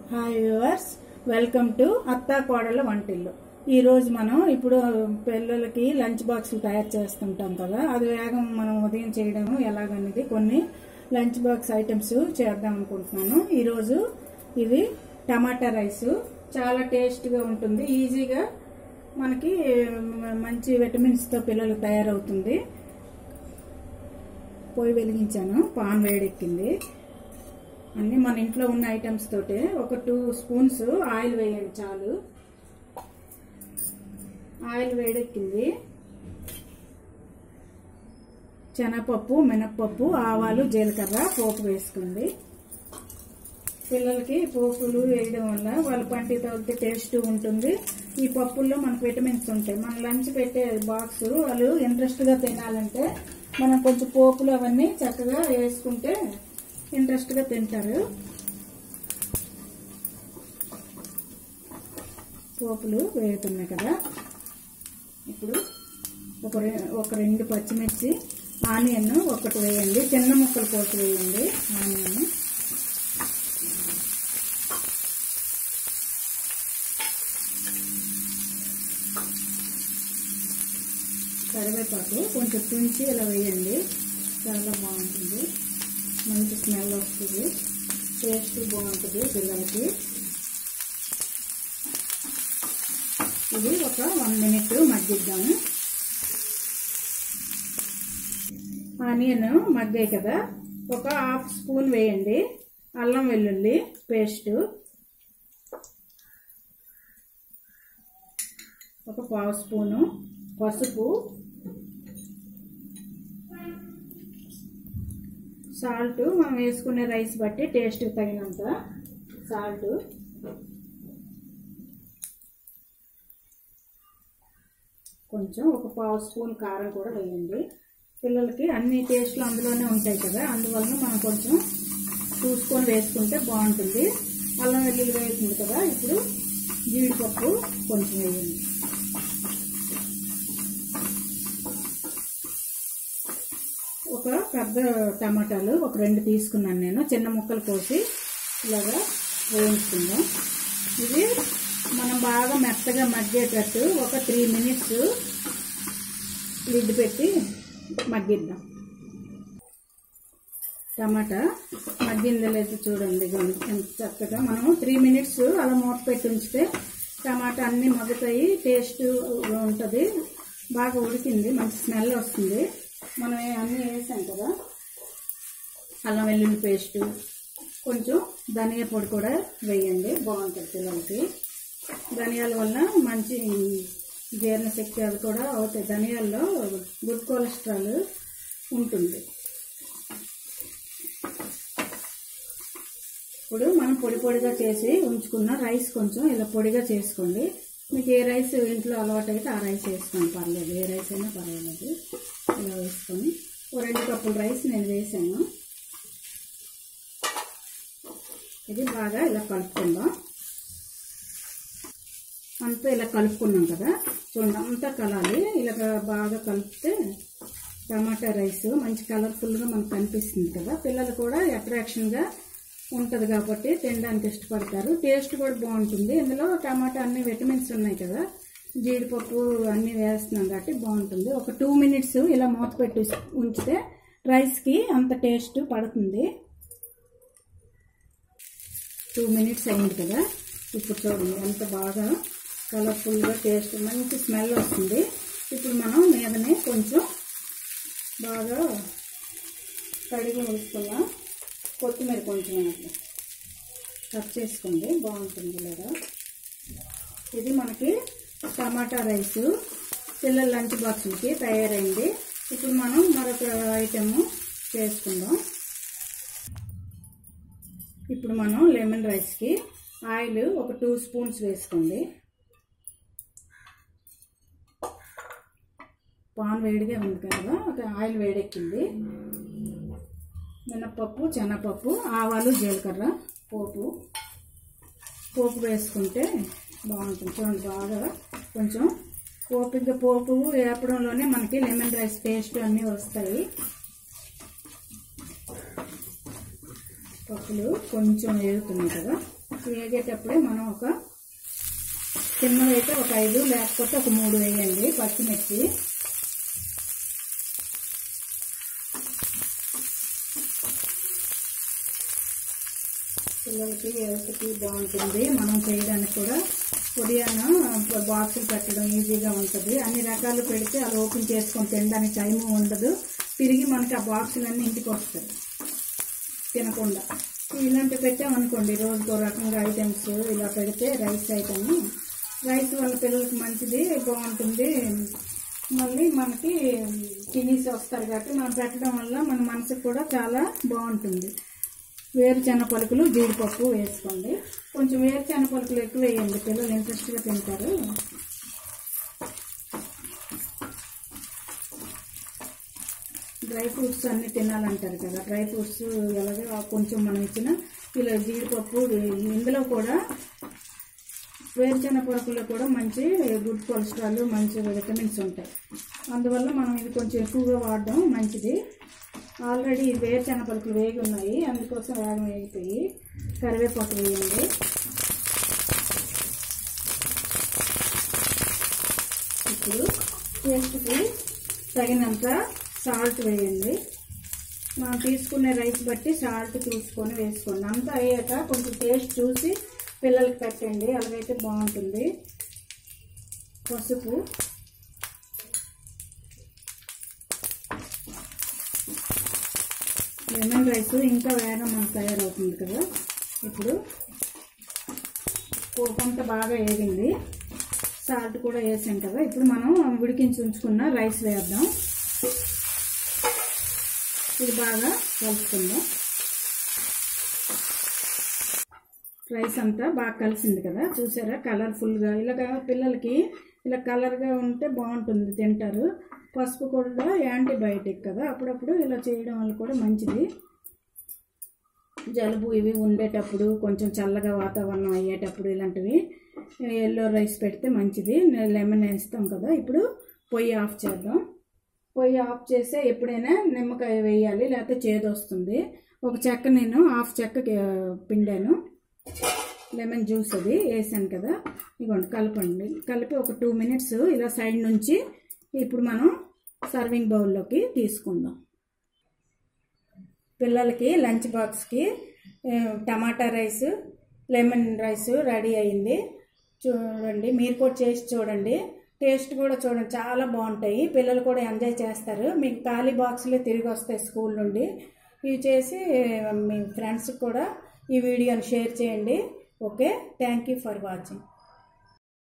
hi viewers welcome to అత్తా కోడల వంటిల్లు ఈ రోజు మనం ఇప్పుడు పిల్లలకి లంచ్ బాక్సులు తయారు చేస్తుంటాం కదా అది వేగం మనం ఉదయం చేయడం ఎలాగనేది కొన్ని లంచ్ బాక్స్ ఐటమ్స్ చేద్దాం అనుకుంటున్నాను ఈరోజు ఇది టమాటా రైస్ చాలా టేస్ట్గా ఉంటుంది ఈజీగా మనకి మ- మంచి విటమిన్స్తో పిల్లలు తయారవుతుంది పొయ్యి వెలిగించాను పాన్ వేడెక్కింది అన్ని మన ఇంట్లో ఉన్న ఐటమ్స్ తోటే ఒక టూ స్పూన్స్ ఆయిల్ వేయండి చాలు ఆయిల్ వేడెక్కింది శనగపప్పు మినప్పప్పు ఆవాలు జీలకర్ర పోపు వేసుకుంది పిల్లలకి పోపులు వేయడం వల్ల వాళ్ళ పంటి తగిలితే టేస్ట్ ఉంటుంది ఈ పప్పుల్లో మనకు విటమిన్స్ ఉంటాయి మన లంచ్ పెట్టే బాక్స్ వాళ్ళు ఇంట్రెస్ట్గా తినాలంటే మనం కొంచెం పోపులు అవన్నీ చక్కగా వేసుకుంటే ఇంట్రెస్ట్గా తింటారు పోపులు వేగుతున్నాయి కదా ఇప్పుడు ఒక రె- ఒక రెండు పచ్చిమిర్చి ఆనియన్ ఒకటి వేయండి చిన్న ముక్కలు కోసి వేయండి ఆనియన్ కరివేపాకు కొంచెం తుంచి ఇలా వేయండి చాలా బాగుంటుంది మంచి స్మెల్ వస్తుంది టేస్ట్ బాగుంటుంది పిల్లలకి ఇది ఒక వన్ మినిట్ మగ్గిద్దాము ఆనియన్ మగ్గాయి కదా ఒక హాఫ్ స్పూన్ వేయండి అల్లం వెల్లుల్లి పేస్ట్ ఒక పావు స్పూను పసుపు సాల్ట్ మనం వేసుకునే రైస్ బట్టి టేస్ట్ తగినంత సాల్ట్ కొంచెం ఒక పావు స్పూన్ కారం కూడా వేయండి పిల్లలకి అన్ని టేస్ట్లు అందులోనే ఉంటాయి కదా అందువలన మనం కొంచెం చూసుకొని వేసుకుంటే బాగుంటుంది అల్లం వెల్లుల్లి వేస్తుంది కదా ఇప్పుడు జీడిపప్పు కొంచెం వేయండి ఒక పెద్ద టమాటాలు ఒక రెండు తీసుకున్నాను నేను చిన్న ముక్కలు కోసి ఇలాగా వేయించుకుందాం ఇది మనం బాగా మెత్తగా మగ్గేటట్టు ఒక త్రీ మినిట్స్ లిడ్ పెట్టి మగ్గిద్దాం టమాటా మగ్గిందో లేదో చూడండి ఇదిగోండి ఎంత చక్కగా మనం త్రీ మినిట్స్ అలా మూత పెట్టి ఉంచితే టమాటా అన్నీ మగ్గుతాయి టేస్ట్ ఉంటుంది బాగా ఉడికింది మంచి స్మెల్ వస్తుంది మనం ఏ- అన్నీ వేసాం కదా అల్లం వెల్లుల్లి పేస్ట్ కొంచెం ధనియా పొడి కూడా వేయండి బాగుంటుంది పిల్లలకి ధనియాల వల్ల మంచి జీర్ణశక్తి అవి కూడా అవుతాయి ధనియాల్లో గుడ్ కొలెస్ట్రాల్ ఉంటుంది ఇప్పుడు మనం పొడి పొడిగా చేసి ఉంచుకున్న రైస్ కొంచెం ఇలా పొడిగా చేసుకోండి మీకు ఏ రైస్ ఇంట్లో అలవాటు అయితే ఆ రైస్ వేసుకోండి పర్లేదు ఏ రైస్ అయినా పర్వాలేదు ఇలా వేసుకొని ఓ రెండు కప్పుల రైస్ నేను వేసాను ఇది బాగా ఇలా కలుపుకుందాం అంతా ఇలా కలుపుకున్నాం కదా చూడండి అంతా కలాలి ఇలా బాగా కలిపితే టమాటా రైస్ మంచి కలర్ఫుల్గా మనకు కనిపిస్తుంది కదా పిల్లలు కూడా అట్రాక్షన్గా ఉంటుంది కాబట్టి తినడానికి ఇష్టపడతారు టేస్ట్ కూడా బాగుంటుంది ఇందులో టమాటా అన్ని విటమిన్స్ ఉన్నాయి కదా జీడిపప్పు అన్నీ వేస్తున్నాం కాబట్టి బాగుంటుంది ఒక టూ మినిట్స్ ఇలా మూత పెట్టి ఉంచితే రైస్కి అంత టేస్ట్ పడుతుంది టూ మినిట్స్ అయింది కదా ఇప్పుడు చూడండి ఎంత బాగా కలర్ఫుల్గా టేస్ట్ మంచి స్మెల్ వస్తుంది ఇప్పుడు మనం మీదనే కొంచెం బాగా కడిగి ఉంచుకున్నాం కొత్తిమీర కొంచెం అట్లా కట్ చేసుకోండి బాగుంటుంది లేదా ఇది మనకి టమాటా రైస్ పిల్లల లంచ్ బాక్సులకి తయారైంది ఇప్పుడు మనం మరొక ఐటెము చేసుకుందాం ఇప్పుడు మనం లెమన్ రైస్కి ఆయిల్ ఒక టూ స్పూన్స్ వేసుకోండి పాన్ వేడిగా ఉంది కదా ఒక ఆయిల్ వేడెక్కింది మినప్పప్పు శనగపప్పు ఆవాలు జీలకర్ర పోపు పోపు వేసుకుంటే బాగుంటుంది చూడండి బాగా కొంచెం పోపు ఇంకా పోపు వేపడంలోనే మనకి లెమన్ రైస్ టేస్ట్ అన్నీ వస్తాయి పప్పులు కొంచెం వేగుతున్నాయి కదా వేగేటప్పుడే మనం ఒక చిన్నవైతే ఒక ఐదు లేకపోతే ఒక మూడు వేయండి పచ్చిమిర్చి పిల్లలకి హెల్త్కి బాగుంటుంది మనం చేయడానికి కూడా ఉదయాన బాక్సులు పెట్టడం ఈజీగా ఉంటుంది అన్ని రకాలు పెడితే అలా ఓపెన్ చేసుకొని తినడానికి టైం ఉండదు తిరిగి మనకి ఆ బాక్సులన్నీ ఇంటికి వస్తాయి తినకుండా ఇలాంటివి పెట్టామనుకోండి రోజుకో రకంగా ఐటమ్స్ ఇలా పెడితే రైస్ ఐటమ్ రైస్ వాళ్ళ పిల్లలకి మంచిది బాగుంటుంది మళ్ళీ మనకి తినేసి వస్తారు కాబట్టి మనం పెట్టడం వల్ల మన మనసుకు కూడా చాలా బాగుంటుంది వేరుశెనగ పలుకులు జీడిపప్పు వేసుకోండి కొంచెం వేరుశెనగ పలుకులు ఎక్కువ వేయండి పిల్లలు ఇంట్రెస్ట్గా తింటారు డ్రై ఫ్రూట్స్ అన్నీ తినాలంటారు కదా డ్రై ఫ్రూట్స్ ఎలాగో కొంచెం మనం ఇచ్చిన ఇలా జీడిపప్పు ఇందులో కూడా వేరుశెనగ పలుకుల్లో కూడా మంచి గుడ్ కొలెస్ట్రాల్ మంచి విటమిన్స్ ఉంటాయి అందువల్ల మనం ఇది కొంచెం ఎక్కువగా వాడడం మంచిది ఆల్రెడీ ఈ వేరుశెనగ పలుకులు వేగి ఉన్నాయి అందుకోసం వేగం వేగిపోయి కరివేపాకు వేయండి ఇప్పుడు టేస్ట్కి తగినంత సాల్ట్ వేయండి మనం తీసుకునే రైస్ బట్టి సాల్ట్ చూసుకొని వేసుకోండి అంతా అయ్యాక కొంచెం టేస్ట్ చూసి పిల్లలకి పెట్టండి అలాగైతే బాగుంటుంది పసుపు లెమన్ రైస్ ఇంకా వేగం మనకు తయారవుతుంది కదా ఇప్పుడు కొంత బాగా వేగింది సాల్ట్ కూడా వేసాం కదా ఇప్పుడు మనం ఉడికించి ఉంచుకున్న రైస్ వేద్దాం ఇది బాగా కలుపుకుందాం రైస్ అంతా బాగా కలిసింది కదా చూసారా కలర్ఫుల్గా ఇలాగా పిల్లలకి ఇలా కలర్గా ఉంటే బాగుంటుంది తింటారు పసుపు కూడా యాంటీబయాటిక్ కదా అప్పుడప్పుడు ఇలా చేయడం వల్ల కూడా మంచిది జలుబు ఇవి ఉండేటప్పుడు కొంచెం చల్లగా వాతావరణం అయ్యేటప్పుడు ఇలాంటివి ఎల్లో రైస్ పెడితే మంచిది లెమన్ వేస్తాం కదా ఇప్పుడు పొయ్యి ఆఫ్ చేద్దాం పొయ్యి ఆఫ్ చేస్తే ఎప్పుడైనా నిమ్మకాయ వేయాలి లేకపోతే చేదు వస్తుంది ఒక చెక్క నేను హాఫ్ చెక్క పిండాను లెమన్ జ్యూస్ అది వేసాను కదా ఇదిగోండి కలపండి కలిపి ఒక టూ మినిట్స్ ఇలా సైడ్ నుంచి ఇప్పుడు మనం సర్వింగ్ బౌల్లోకి తీసుకుందాం పిల్లలకి లంచ్ బాక్స్కి tomato rice lemon rice ready అయింది చూడండి మీరు కూడా చేసి చూడండి టేస్ట్ కూడా చూడండి చాలా బాగుంటాయి పిల్లలు కూడా ఎంజాయ్ చేస్తారు మీకు ఖాళీ బాక్స్లే తిరిగి వస్తాయి స్కూల్ నుండి ఇవి చేసి మీ ఫ్రెండ్స్కి కూడా ఈ వీడియోని షేర్ చేయండి okay thank you for watching